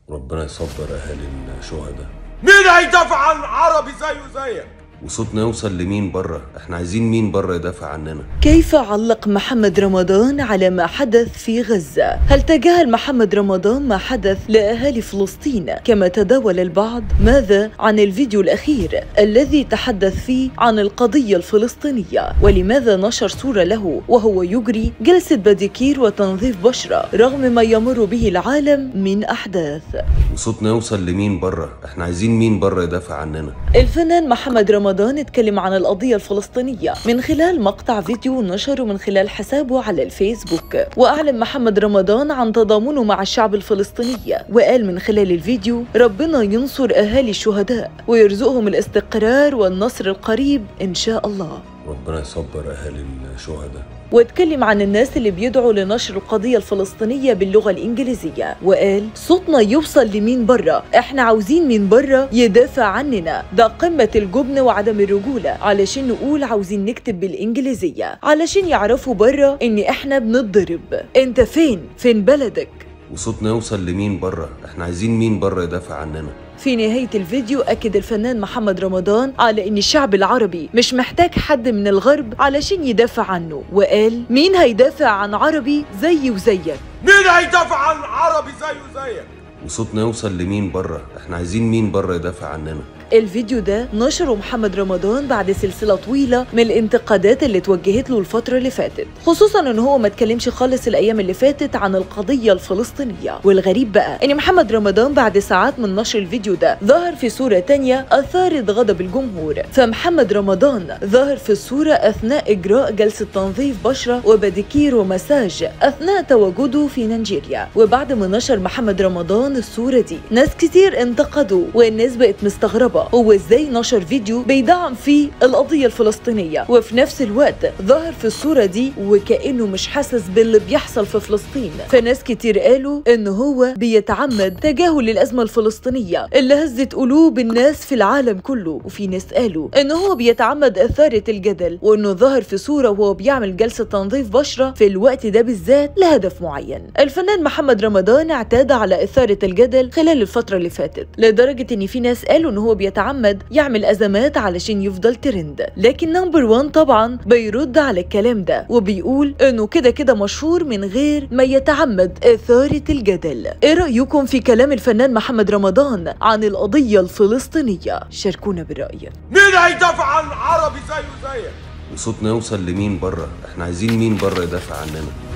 ربنا يصبر اهالي الشهداء مين هيدافع عن عربي زيه زيك وصوتنا يوصل لمين بره احنا عايزين مين بره يدافع عننا كيف علق محمد رمضان على ما حدث في غزة؟ هل تجاهل محمد رمضان ما حدث لأهالي فلسطين كما تداول البعض؟ ماذا عن الفيديو الأخير الذي تحدث فيه عن القضية الفلسطينية؟ ولماذا نشر صورة له وهو يجري جلسة بديكير وتنظيف بشرة رغم ما يمر به العالم من أحداث؟ وصوتنا يوصل لمين بره احنا عايزين مين بره يدافع عننا الفنان محمد رمضان اتكلم عن القضية الفلسطينية من خلال مقطع فيديو نشره من خلال حسابه على الفيسبوك وأعلن محمد رمضان عن تضامنه مع الشعب الفلسطيني وقال من خلال الفيديو ربنا ينصر أهالي الشهداء ويرزقهم الاستقرار والنصر القريب إن شاء الله ربنا يصبر اهالي الشهداء واتكلم عن الناس اللي بيدعوا لنشر القضية الفلسطينية باللغة الإنجليزية وقال صوتنا يوصل لمين برا احنا عاوزين مين برا يدافع عننا ده قمة الجبن وعدم الرجولة علشان نقول عاوزين نكتب بالإنجليزية علشان يعرفوا برا إن احنا بنتضرب انت فين فين بلدك وصوتنا يوصل لمين بره احنا عايزين مين بره يدافع عننا في نهاية الفيديو أكد الفنان محمد رمضان على إن الشعب العربي مش محتاج حد من الغرب علشان يدافع عنه وقال مين هيدافع عن عربي زي وزيك مين هيدافع عن عربي زيه زيك وصوتنا يوصل لمين بره احنا عايزين مين بره يدافع عننا الفيديو ده نشره محمد رمضان بعد سلسلة طويلة من الانتقادات اللي اتوجهت له الفترة اللي فاتت خصوصا ان هو ما اتكلمش خالص الايام اللي فاتت عن القضية الفلسطينية والغريب بقى ان محمد رمضان بعد ساعات من نشر الفيديو ده ظهر في صورة تانية اثارت غضب الجمهور فمحمد رمضان ظهر في الصورة اثناء اجراء جلسة تنظيف بشرة وبديكير ومساج اثناء تواجده في نيجيريا وبعد ما نشر محمد رمضان الصورة دي ناس كتير انتقدوا والناس بقت مستغربة هو ازاي نشر فيديو بيدعم فيه القضية الفلسطينية وفي نفس الوقت ظهر في الصورة دي وكأنه مش حاسس باللي بيحصل في فلسطين فناس كتير قالوا ان هو بيتعمد تجاهل الأزمة الفلسطينية اللي هزت قلوب الناس في العالم كله وفي ناس قالوا ان هو بيتعمد إثارة الجدل وانه ظهر في صورة وهو بيعمل جلسة تنظيف بشرة في الوقت ده بالذات لهدف معين الفنان محمد رمضان اعتاد على إثارة الجدل خلال الفترة اللي فاتت لدرجة ان في ناس قالوا ان هو بيتعمد يعمل أزمات علشان يفضل ترند لكن نمبر وان طبعا بيرد على الكلام ده وبيقول انه كده كده مشهور من غير ما يتعمد إثارة الجدل ايه رأيكم في كلام الفنان محمد رمضان عن القضية الفلسطينية شاركونا بالرأي مين هيدافع عن عربي زيه زيك وصوتنا يوصل لمين بره احنا عايزين مين بره يدافع عننا